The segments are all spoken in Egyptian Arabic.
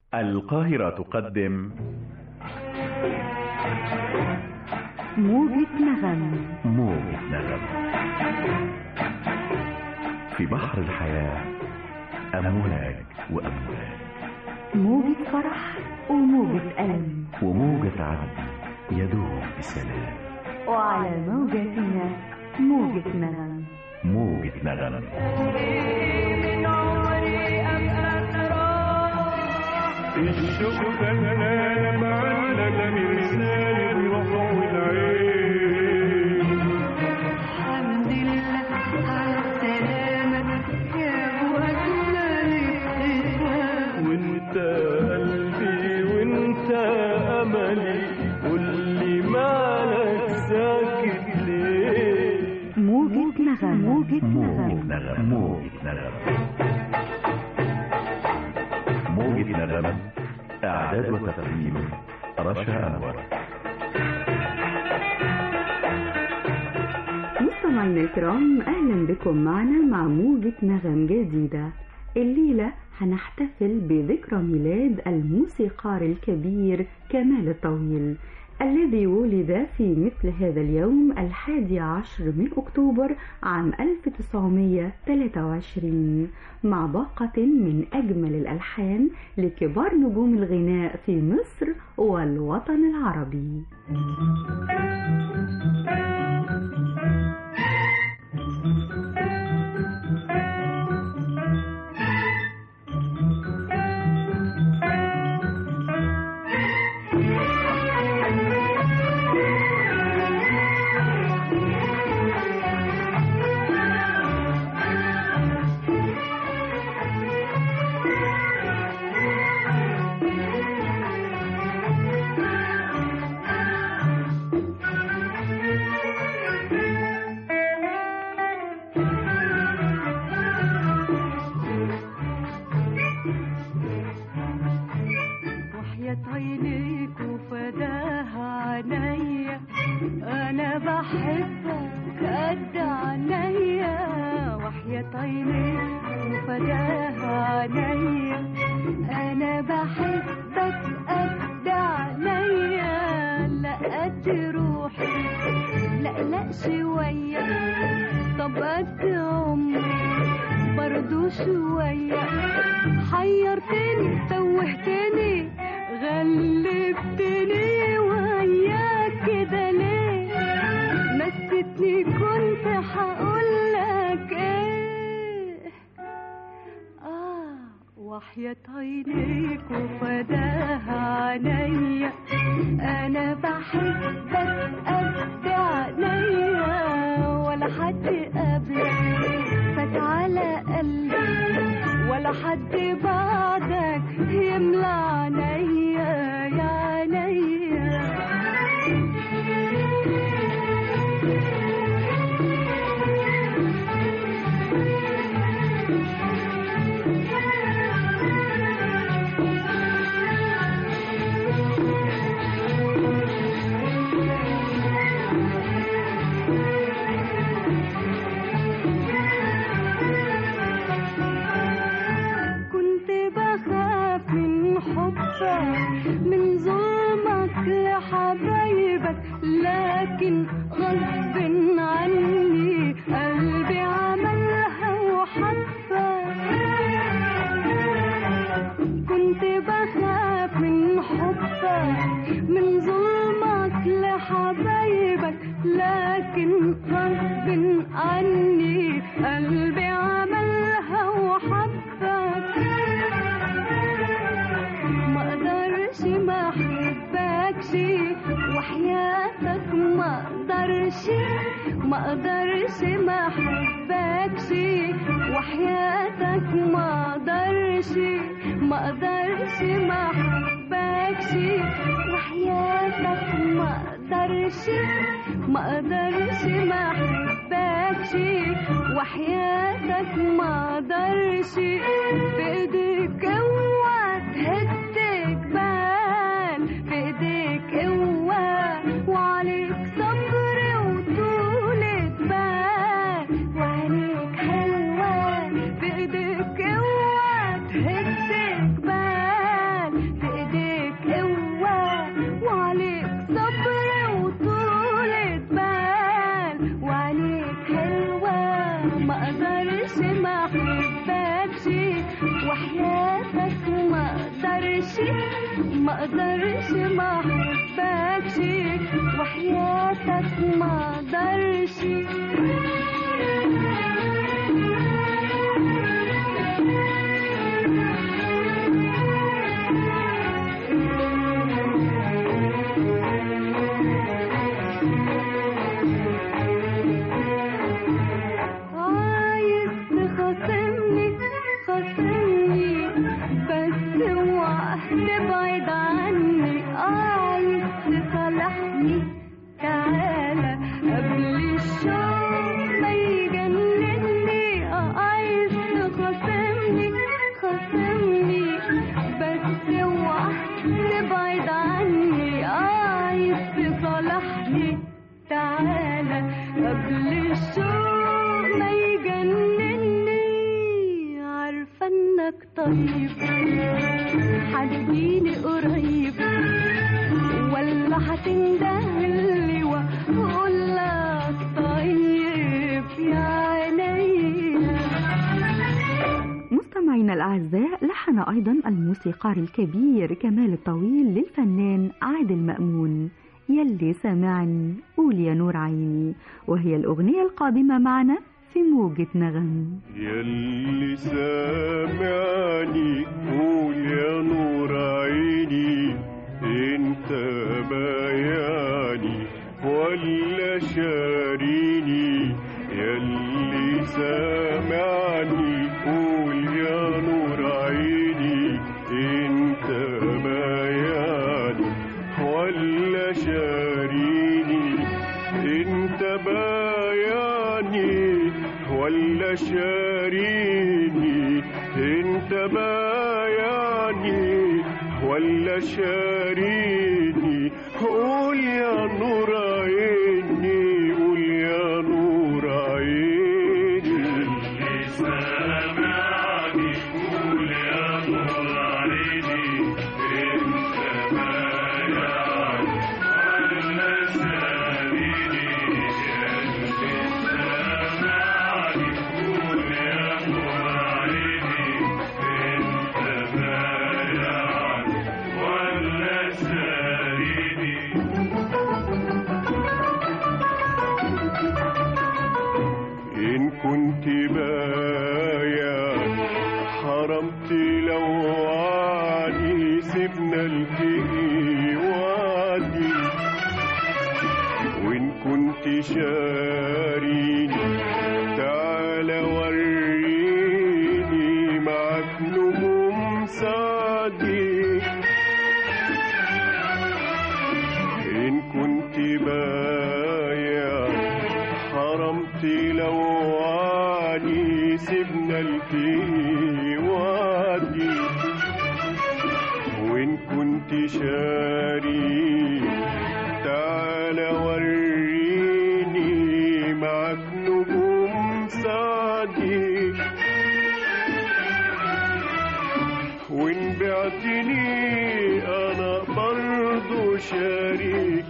القاهرة تقدم موجة نغم موجة نغم في بحر الحياة أمواج وأمواج موجة فرح وموجة ألم وموجة عدل يدوم بسلام وعلى موجتنا موجة نغم موجة نغم الشوق فنان معلق لساني الروح والعين الحمد لله على السلامة يا وجنا الابتسام وانت قلبي وانت املي قولي مالك ساكت ليه موجة نغم موجة موجة نغم نغم موجة نغم موجة نغم إعداد وتقديم رشا أنور مستمعينا الكرام أهلا بكم معنا مع موجة نغم جديدة الليلة هنحتفل بذكرى ميلاد الموسيقار الكبير كمال الطويل الذي ولد في مثل هذا اليوم الحادي عشر من أكتوبر عام 1923 مع باقة من أجمل الألحان لكبار نجوم الغناء في مصر والوطن العربي وحياة عينيك وفداها عينيا انا بحبك قد عينيا وحياة عينيك وفداها عينيا انا بحبك قد عينيا لا قد روحي لا لا شوية طب قد عمري برضو شوية حيرتني توهتني غلبتني وياك كده ليه نسيتني كنت هقولك ايه آه وحياة عينيك وفداها عينيا أنا بحبك قد عينيا ولا حد قبلك فات على قلبي ولا حد بعدك يملى عينيا يا عينيا كنت بخاف من حبك من ظلمك لحبايبك لكن غصب عني قلبي عملها وحبك كنت بخاف من حبك من ظلمك لحبايبك لكن غصب عني قلبي عملها وحبك ما اقدرش ما احبكش وحياتك ما اقدرش ما اقدرش ما احبكش وحياتك ما اقدرش ما اقدرش ما احبكش وحياتك ما اقدرش ما اقدرش ما احبكش وحياتك ما اقدرش في ايديك اوعى تهد جبال في ايديك قوة وعليك صبر وطولة بال وعينيك حلوة في ايديك اوعى تهد جبال ما اقدرش ما احبكش وحياتك ما اقدرش عايز تخاصمني خاصمني بس اوعى تبعد عني عايز تصالحني تعالى قبل الشوق ما يجنني عايز تخاصمني خاصمني بس اوعى تبعد عني عايز تصالحني تعالى قبل الشوق ما يجنني عارفة انك طيب هتجيني قريب ولا هتندهلي واقول لك طيب يا عينيا مستمعينا الأعزاء لحن أيضا الموسيقار الكبير كمال الطويل للفنان عادل مأمون يلي سامعني قول يا نور عيني وهي الأغنية القادمة معنا في موجة نغم يلي سامعني قول يا نور عيني انت بياني ولا شاريني يلي سامعني قول يا نور عيني انت بياني ولا شاريني انت بياني ولا شاريني انت بياني ولا شاريني قول يا نور عيني قول يا نور عيني سامعني قول يا نور عيني انت بياني ولا شاريني إن كنت بايع حرمت لو وعدي سيبنا التقي وعدي وإن كنت شاريني تعالى وريني معك نموم سعدي إن كنت بايع حرمت لو وعدي سيبنا التقي وعدي وإن كنت شاري تعالى وريني معك نجوم سعدي وإن بعتني أنا برضو شريك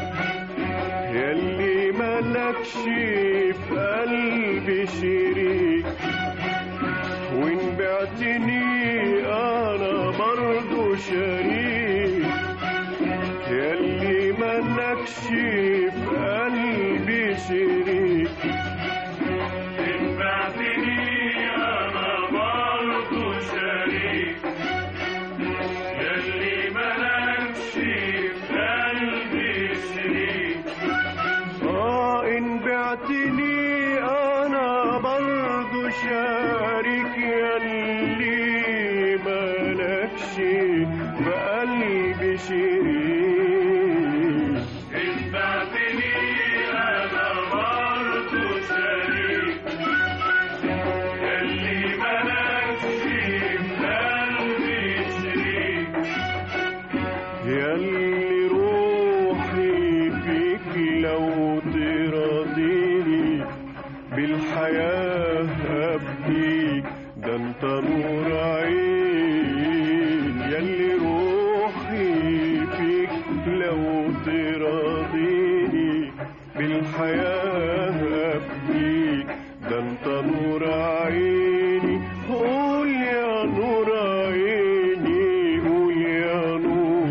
يلي ملكش في قلبي شريك وإن بعتني أنا برضو شريك يلي ملكش في قلبي شريك إن بعتني أنا برضو شريك يلي ملكش في قلبي شريك اه ان بعتني انا برضو شارك يلي مالكش بقلبي شريك ان بعتني انا برضو شارك يلي مالكش بقلبي شريك يلي روحي فيك لو تراضيني بالحياة أبكيك ده انت نور عين يلي روحي فيك لو تراضيني بالحياة أبكيك ده انت نور عيني قول يا نور عيني قول يا نور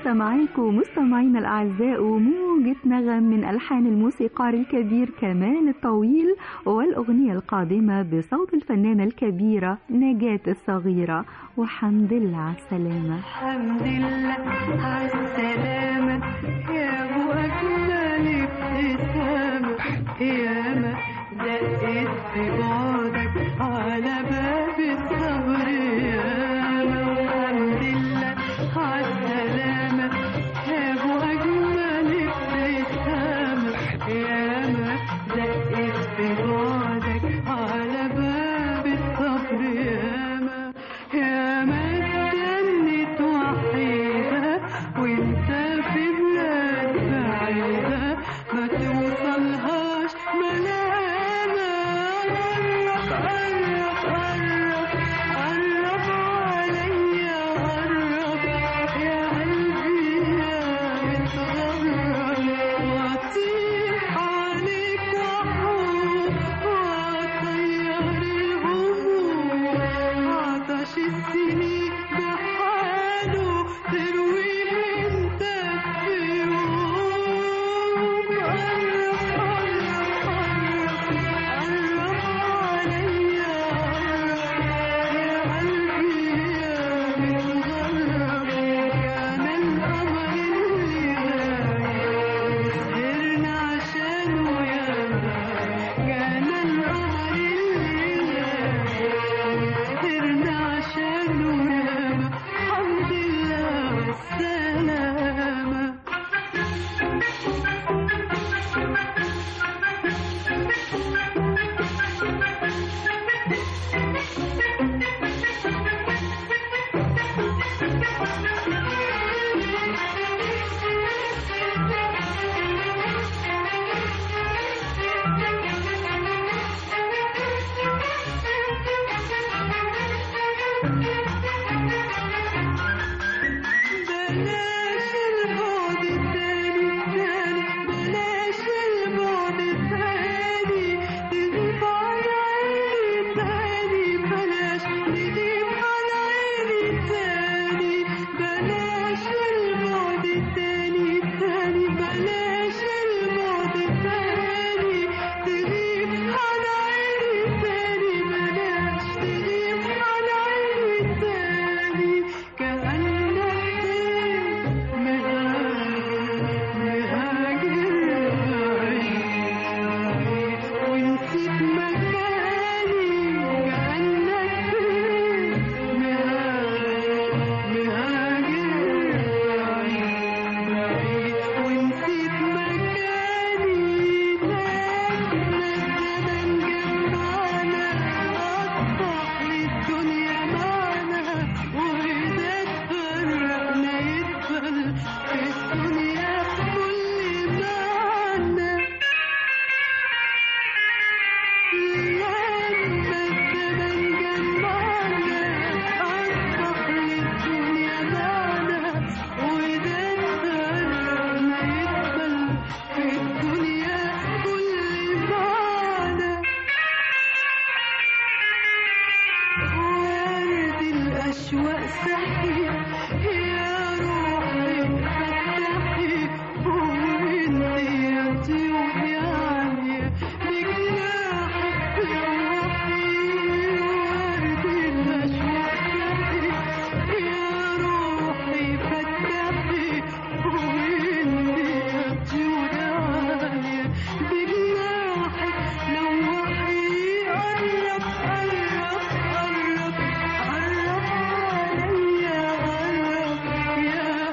لسه معاكم مستمعينا الأعزاء وموجة نغم من ألحان الموسيقار الكبير كمال الطويل والأغنية القادمة بصوت الفنانة الكبيرة نجاة الصغيرة وحمد لله على السلامة الحمد لله على السلامة يا أبو أجمل ابتسامة ياما دقت في بعدك على باب الصبر ياما والحمد لله على السلامة يا أبو أجمل ابتسامة ياما دقت في بعدك على باب الصبر ياما ياما استنت وحيدة وانت في بلاد بعيدة ما توصلهاش ملامة قرب قرب قرب عليا قرب يا قلبي يا متغرب واطيح عليك واحوم واطير الهموم عطش السنين بحاله ترويه انت في يوم قرب قرب قرب قرب عليا قرب يا قلبي يا متغرب كان القمر اللي غايب سهرنا عشانه يا كان القمر اللي غايب سهرنا عشانه يا الحمد لله والسلامة بلاش البعد الثاني الثاني بلاش البعد الثاني تغيب على عيني ثاني بلاش تغيب على عيني ثاني بلاش البعد الثاني الثاني بلاش البعد الثاني تغيب على عيني ثاني بلاش تغيب على عيني ثاني كأنك مهاجر بعيد ونسيت مكاني كأنك مهاجر بعيد ونسيت مكاني نجدنا نجمعنا أصبح للدنيا معنا وإذا تفرقنا يدخل في الدنيا كل معنى لما الزمن جمعنا أصبح للدنيا معنا وإذا تفرقنا يدخل في الدنيا كل معنى ورد الأشواق صحي يا روحي فتحي وانتي يا طيور يا عالية بجناحك روحي ورد الأشواق صحي يا روحي فتحي وانتي يا طيور يا عالية بجناحك لوحي قرب قرب قرب قرب عليا قرب يا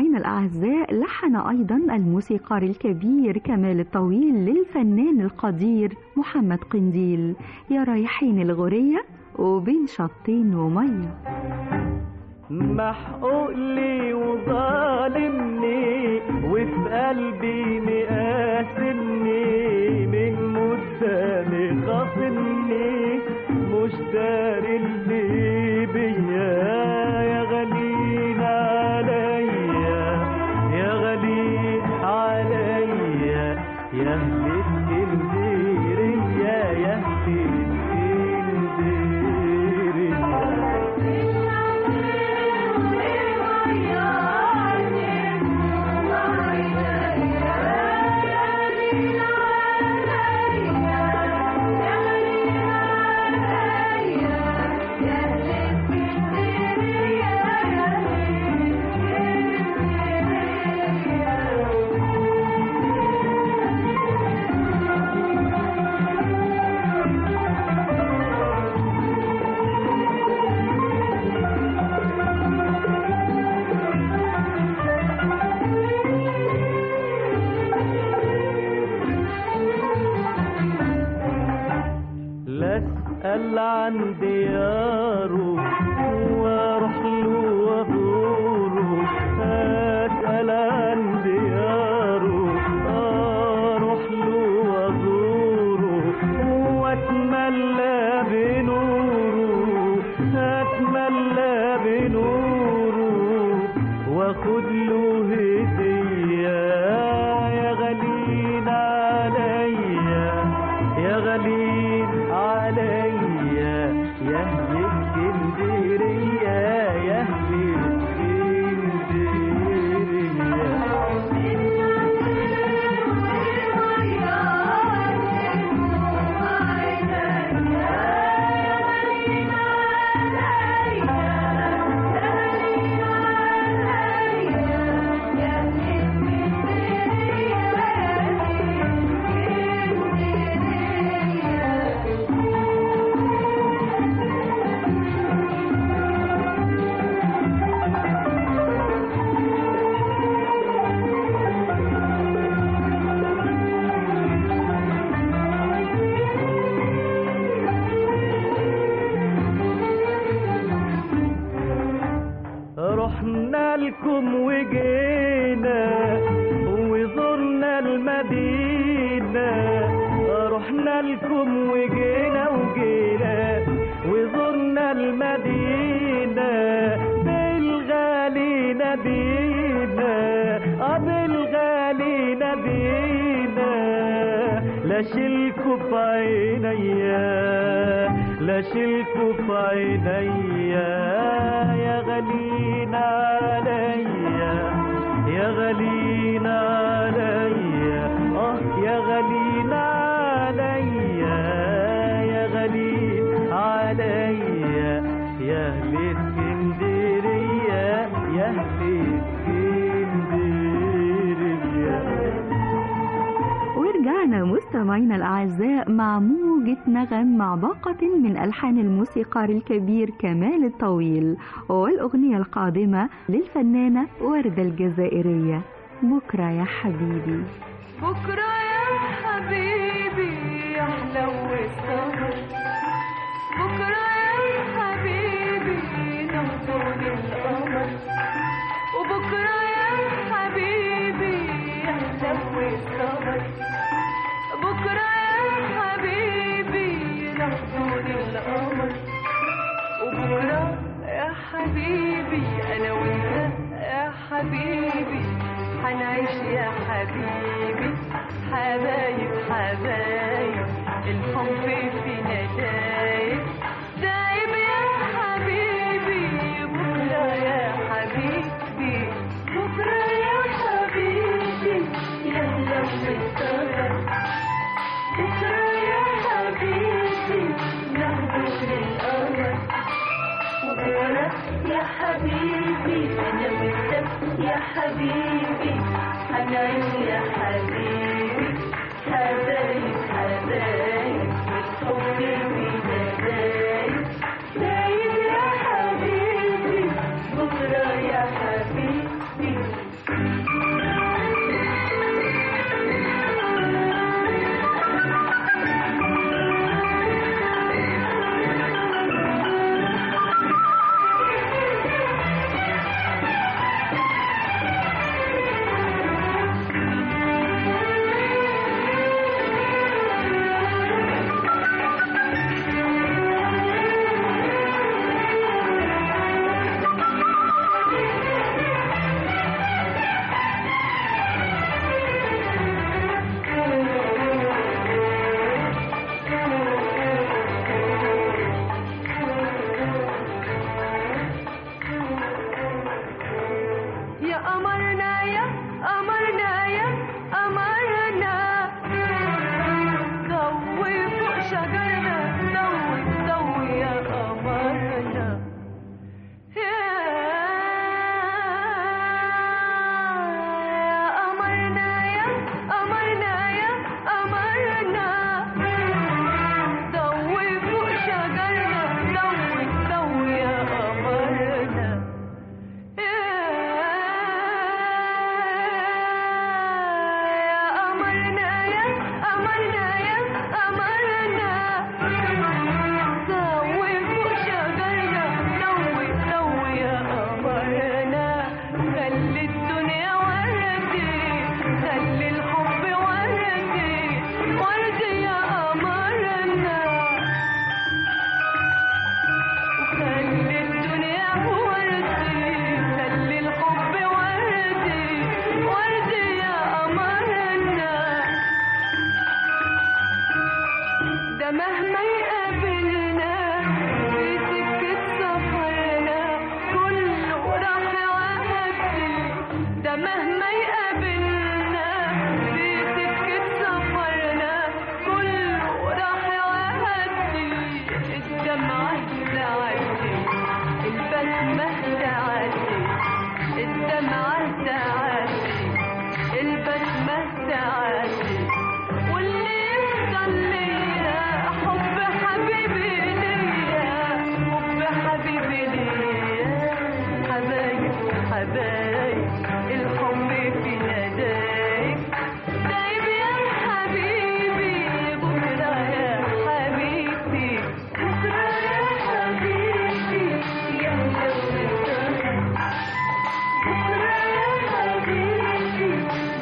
مستمعينا الأعزاء لحن أيضا الموسيقار الكبير كمال الطويل للفنان القدير محمد قنديل يا رايحين الغورية وبين شطين ومية محقوق لي وظالمني وفي قلبي مقاسمني من قدامي خاصمني مش داري اللي بيا يا غليل عليا يا غليل عليا يا اهل اسكندريه يا اهل اسكندريه لا اسأل عن دياره واروح له وازوره اسأل عن دياره اروح له وازوره واتملى بنوره اتملى بنوره واخد له هديه يا غليل عليا يا غليل عليا يا اهل اسكندريه يا اهل اسكندريه رحنا لكم وجينا وزرنا المدينة رحنا لكم وجينا وجينا وزرنا المدينة بالغالي نبينا اه بالغالي نبينا لا شلكوا في عينيا لا شلكوا في عينيا يا غلينا عليا يا غلينا عليا اه يا غلينا عليا يا غليل عليا يا اهل اسكندريه يا اهل اسكندريه ورجعنا مستمعينا الأعزاء مع موجة نغم مع باقة من ألحان الموسيقار الكبير كمال الطويل والأغنية القادمة للفنانة وردة الجزائرية بكرة يا حبيبي بكرة يا حبيبي أحلى والسهر بكرة يا حبيبي نهضر القمر وبكرة يا حبيبي أحلى والسهر بكرة يا حبيبي نهضر القمر وبكرة يا حبيبي أنا وأنت يا حبيبي حنعيش يا حبيبي حبايب حبايب الحب فينا دايب دايب يا حبيبي بكرة يا حبيبي بكرة يا حبيبي يا لو السهر بكرة يا حبيبي نهضر القمر بكرة يا حبيبي أنا وأنت يا حبيبي حنعيش يا حبيبي حبايب حبايب الحب فينا دايب دايب يا حبيبي بكرة يا حبيبي ده مهما يقابلنا في سكة سفرنا كله راح يعدي ده مهما يقابلنا في سكة سفرنا كله راح يعدي الدمعة تعدي البسمة تعدي الدمعة تعدي البسمة تعدي واللي يفضل ليا حب حبيبي ليا حب حبيبي ليا حبايب حبايب الحب في ندايك دايب يا حبيبي بكرة يا حبيبي بكرة يا حبيبي يا ملوثة بكرة يا حبيبي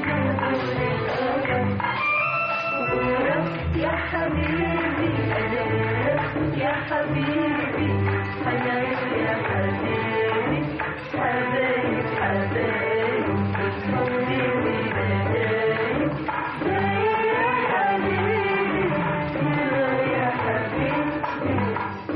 يا حبيبي يا حبيبي أنا يا حبيبي حبايب حبايب حبيبي بدايب يا حبيبي يا حبيبي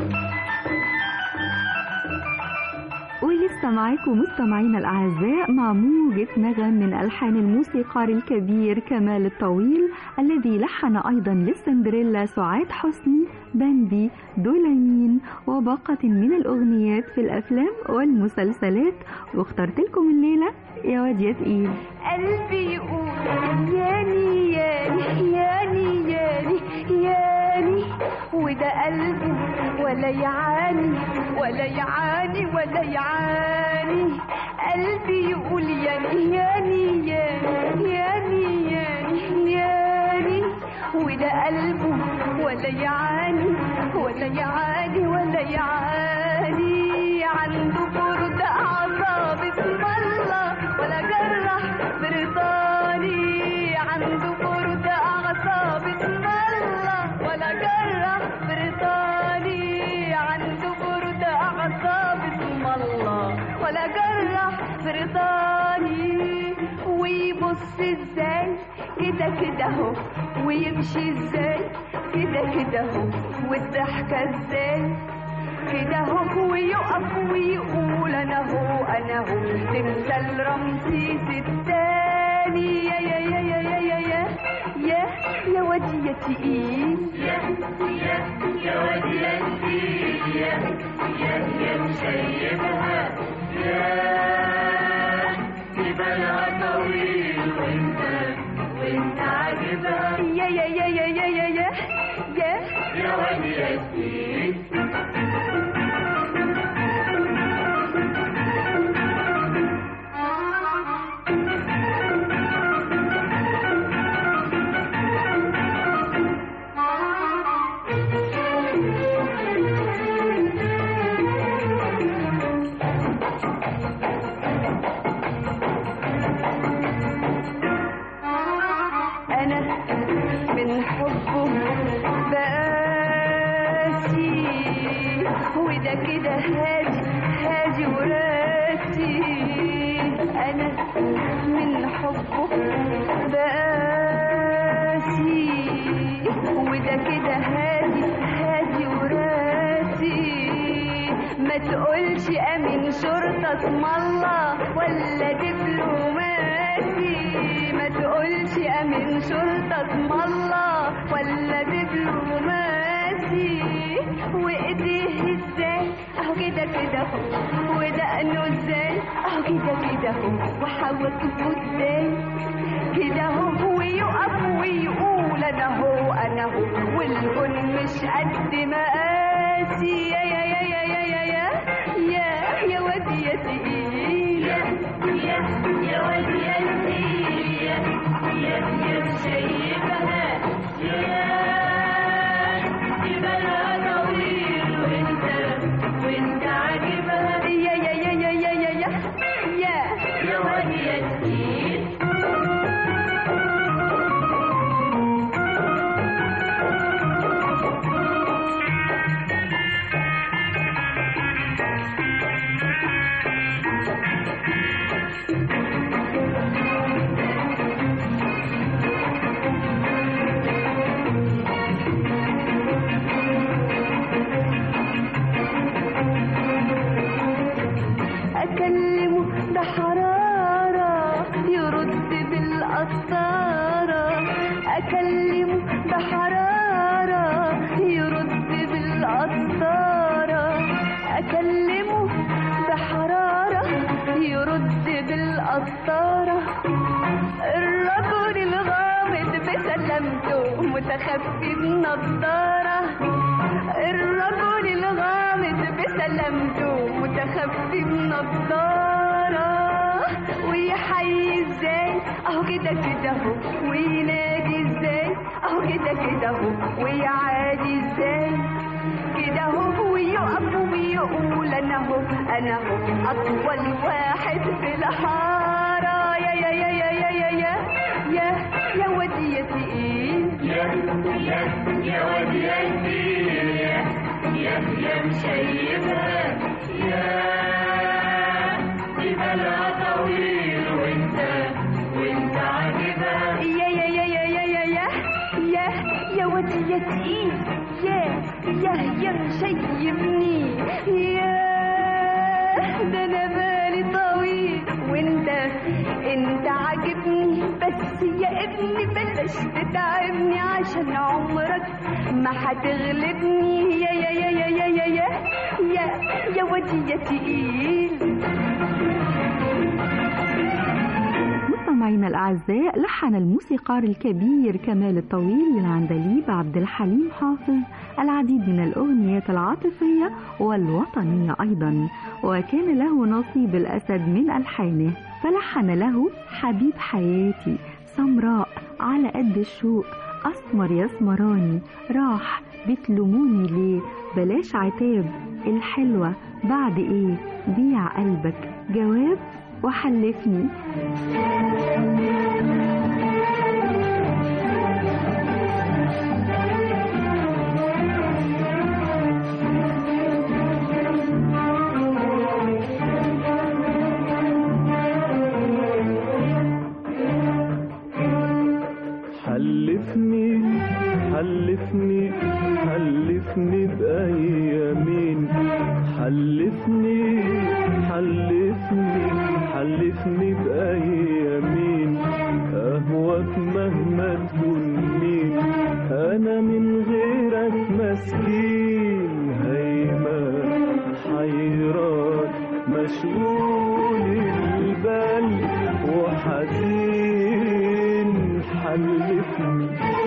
ولسه معاكم مستمعينا الأعزاء مع موجة نغم من ألحان الموسيقار الكبير كمال الطويل الذي لحن أيضا للسندريلا سعاد حسني بامبي دولامين وباقة من الأغنيات في الأفلام والمسلسلات واخترت لكم الليلة يا واد يا تقيل قلبي يقول ياني ياني ياني ياني ياني وده قلبه ولا يعاني ولا يعاني ولا يعاني قلبي يقول ياني ياني ياني ياني ياني ياني وده قلبه ولا يعاني ولا يعاني ولا يعاني عنده برد أعصاب اسم الله ولا جرح بريطاني عنده برد أعصاب اسم الله ولا جرح بريطاني عنده برد أعصاب اسم الله ولا جرح بريطاني ويبص ازاي كده كده اهو ويمشي ازاي كده كده اهو والضحكة ازاي كده هو ويقف ويقول انا هو انا هو تمثال رمسيس التاني يا يا يا يا يا يا يا يا يا واد يا تقيل يا يا يا واد يا تقيل يا يا يا مسيبها يا جبالها طويل وانت وانت عاجبها يا يا يا يا يا يا يا يا يا واد يا تقيل أنا من حبه بقاسي وده كده هادي هادي وراسي أنا من حبه بقاسي وده كده هادي هادي وراسي ما تقولش امين شرطة اسم الله ولا دبلوماسي ما تقولش امين شرطة اسم الله ولا دبلوماسي وايديه ازاي اهو كده كده اهو ودقنه ازاي اهو كده كده اهو وحواجبه ازاي كده اهو ويقف ويقول انا هو انا هو والكون مش قد مقاسي يا يا يا يا يا يا يا يا يا واد يا تقيل يا يا يا واد يا تقيل يا يا يا شايفها يا جبالها طويل وانت وانت عاجبها يا يا يا يا يا يا يا يا يا واد يا تقيل متخفي بنضارة الرجل الغامض بسلامته متخفي بنضارة ويحيي ازاي اهو كده كده اهو وينادي ازاي اهو كده كده اهو ويعادي ازاي كده اهو ويقف ويقول انا اهو انا اهو اطول واحد في الحاره يا يا يا يا يا يا يا يا يا ودي يا تقيل يا يا يا واد يا كبير يا يا يا مشيبها يا بدلع طويل وانت وانت عاجبها يا يا يا يا يا يا يا يا يا ودي يا تقيل يا يا يا مشيبني يا ده انا بالي طويل وانت انت عاجبني بس يا ابني بلاش تتعبني عشان عمرك ما هتغلبني يا يا يا يا يا يا يا يا يا ودي يا تقيل مستمعينا الأعزاء لحن الموسيقار الكبير كمال الطويل للعندليب عبد الحليم حافظ العديد من الأغنيات العاطفية والوطنية أيضا وكان له نصيب الأسد من ألحانه فلحن له حبيب حياتي سمراء على قد الشوق أسمر يا اسمراني راح بتلوموني ليه بلاش عتاب الحلوة بعد ايه بيع قلبك جواب وحلفني حلفني حلفني حلفني بأيامين حلفني حلفني حلفني بأيامين أهواك مهما تكون مين أنا من غيرك مسكين هيمان حيران مشغول البال وحزين حلفني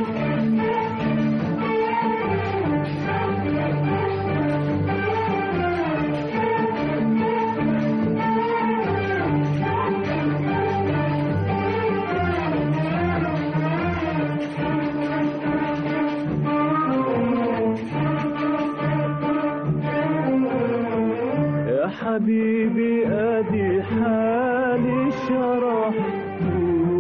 يا حبيبي ادي حالي شرحته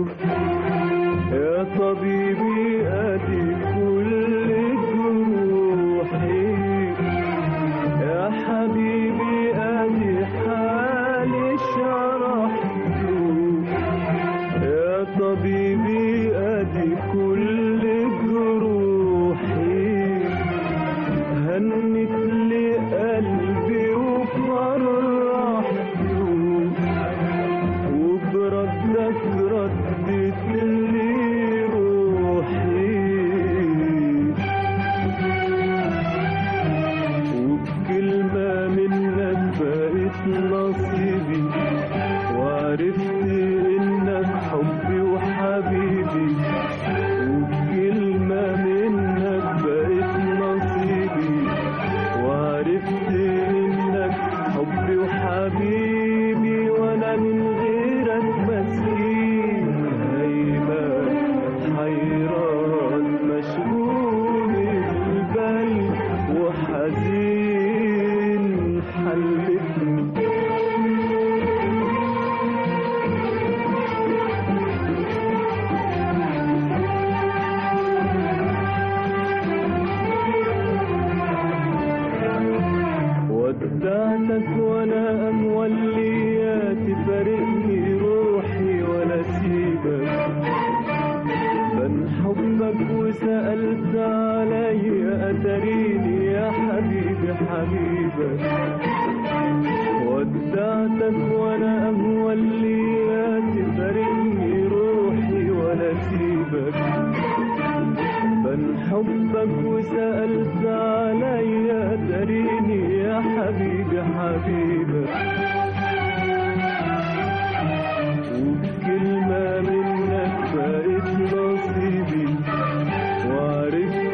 يا طبيبي ادي كل جروحي يا حبيبي ادي حالي شرحته يا طبيبي ادي كل جروحي هنت لي قلبي وفرحته وبردك ردت لي روحي وبكلمة منك بقيت نصيبي وعرفت انك حبي وحبيبي وبكلمة منك بقيت نصيبي وعرفت انك حبي وحبيبي وانا من غيرك مسكين هيبان حيران مشغول البال وحزين حلفني ودعتك وانا اموليات فارقني روحي ولا سيبك من حبك وسألت علي أتريني يا حبيبي حبيبك ودعتك وانا اموليات فارقني روحي ولا سيبك من حبك وسألت علي تريني يا حبيبي حبيبك وبكلمة منك بقيت نصيبي وعرفت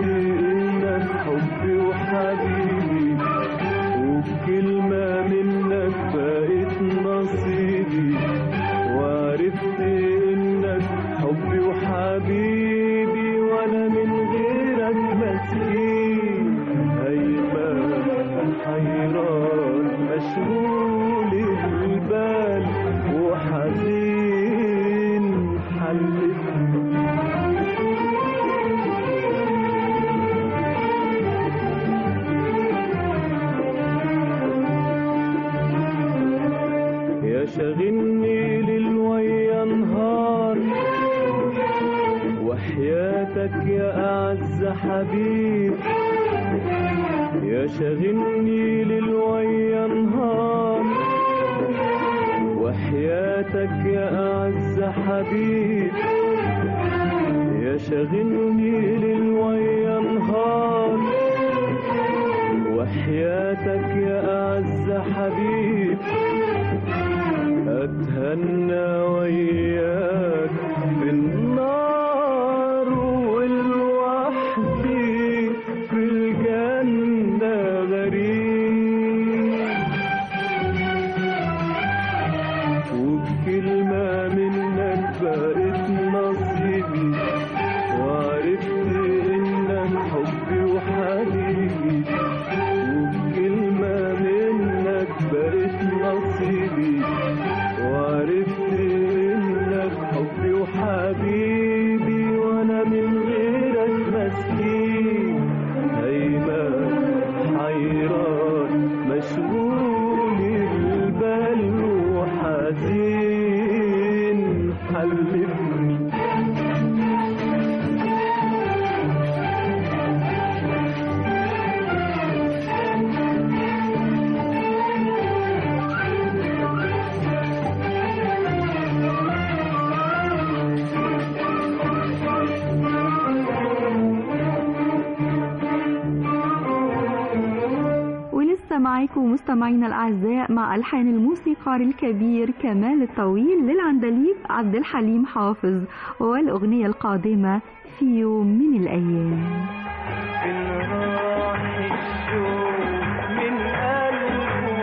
يا شاغلني ليل ويا نهار وحياتك يا أعز حبيب يا شاغلني ليل ويا نهار وحياتك يا أعز حبيب أتهنى وياك في النار ولوحدي في الجنة غريب وبكلمة منك بقيت نصيبي وعرفت إنك حبي وحبيبي وبكلمة منك بقيت نصيبي وعرفت إنك حبي وحبيبي وأنا من غيرك مسكين هيبان حيران مشغول البال وحزين حلفني ولسه معاكم مستمعينا الأعزاء مع ألحان الموسيقار الكبير كمال الطويل للعندليب عبد الحليم حافظ والأغنية القادمة في يوم من الأيام راح الشوق من قلبه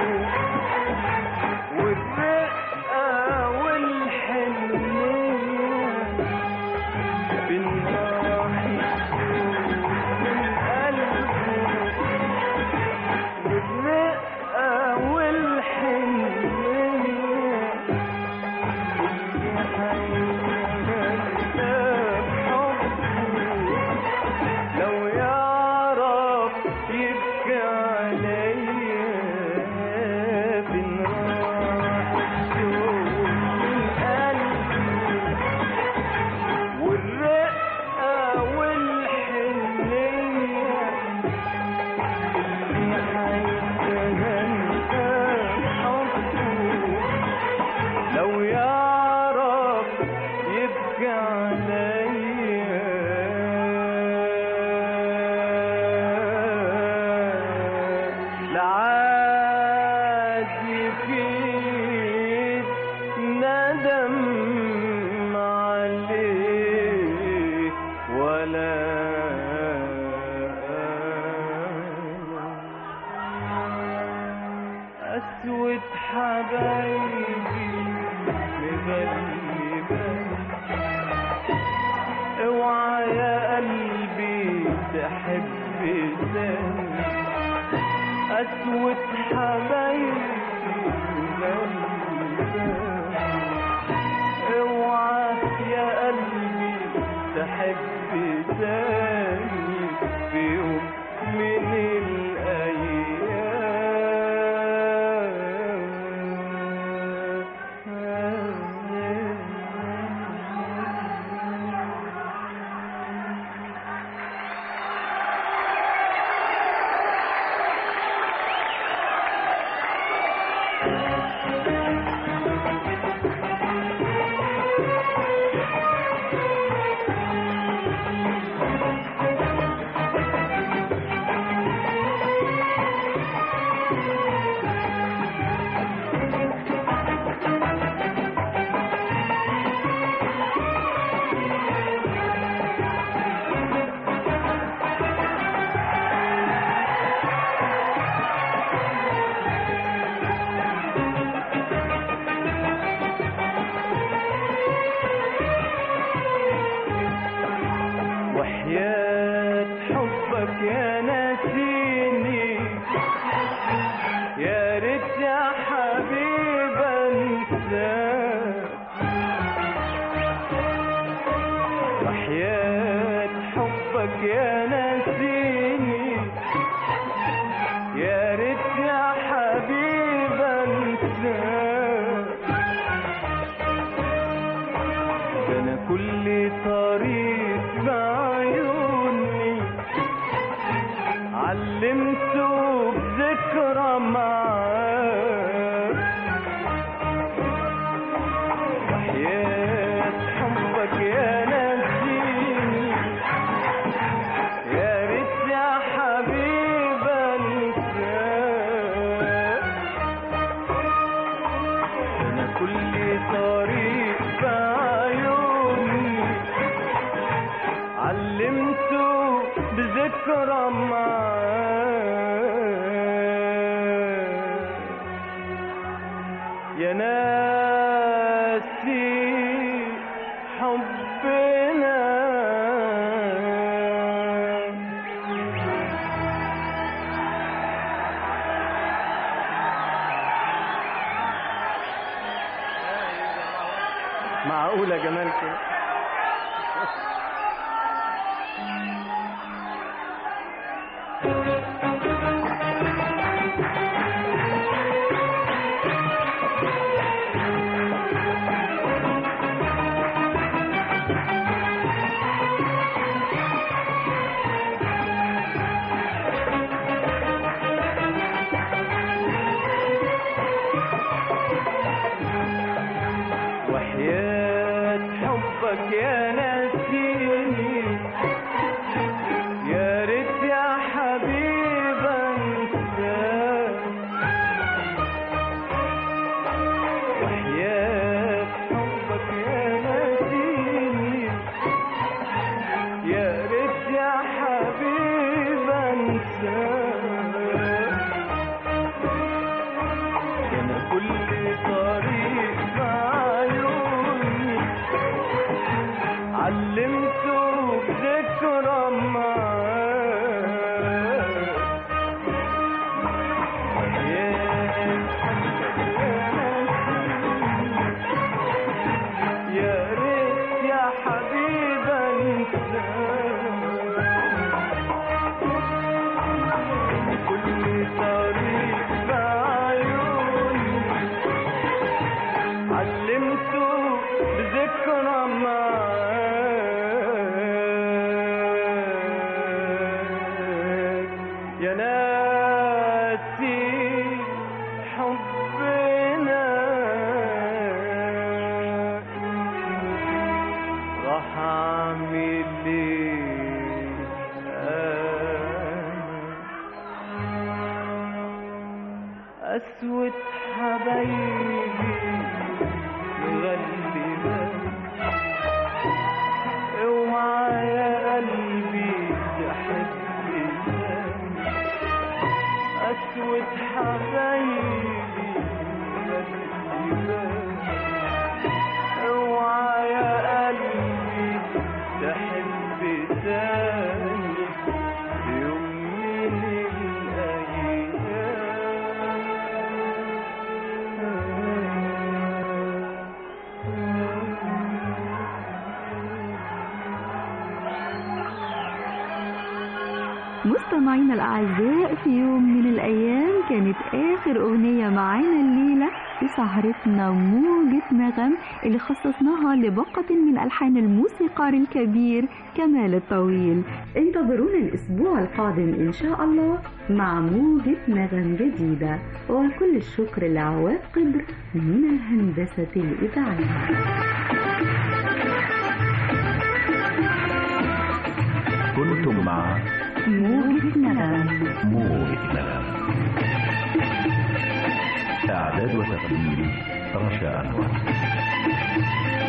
والرقة والحنية بالراح الشوق من قلبه والرقة والحنية اللي هيغنى بحبه لو يعرف يبكي عليا بنراح الشوق من قلبي والرقة والحنية اللي هيتهنى حبه لو يعرف يبكي عليا لعاد يفيد ندم عليه ولا أسود حبايبي مغلبة اوعى يا قلبي تحب تاني أسود حبايبي مغلبة اوعى يا قلبي تحب تاني في يوم من الأيام علمته بذكرى معاك وحياة حبك يا نسيني يا ريت يا حبيب انساك انا كل طريق بعيوني علمته بذكرى معاك يا ناسي حبنا معقولة جمال كده وحياة حبك يا ناسيني يا ريت يا حبيب انساك وحياة حبك يا ناسيني يا ريت يا حبيب انساك انا كل طريق بعيوني علمته بذكرى معاك يا ريت يا حبيب انساك كل طريق بعيوني علمته بذكرى معاك يا ناسي حبنا راح اعمل ايه أنا أسود حبايبي مغلبة اوعى يا قلبي تحب تاني أسود حبايبي مغلبة اوعى يا قلبي تحب تاني في يوم من مستمعينا الأعزاء في يوم من الأيام كانت آخر أغنية معانا الليلة في سهرتنا موجة نغم اللي خصصناها لبقة من ألحان الموسيقار الكبير كمال الطويل انتظرونا الأسبوع القادم إن شاء الله مع موجة نغم جديدة وكل الشكر لعواد قدر من الهندسة الإذاعية كنتم مع موجة نغم موجة نغم إعداد وتقديم رشا أنور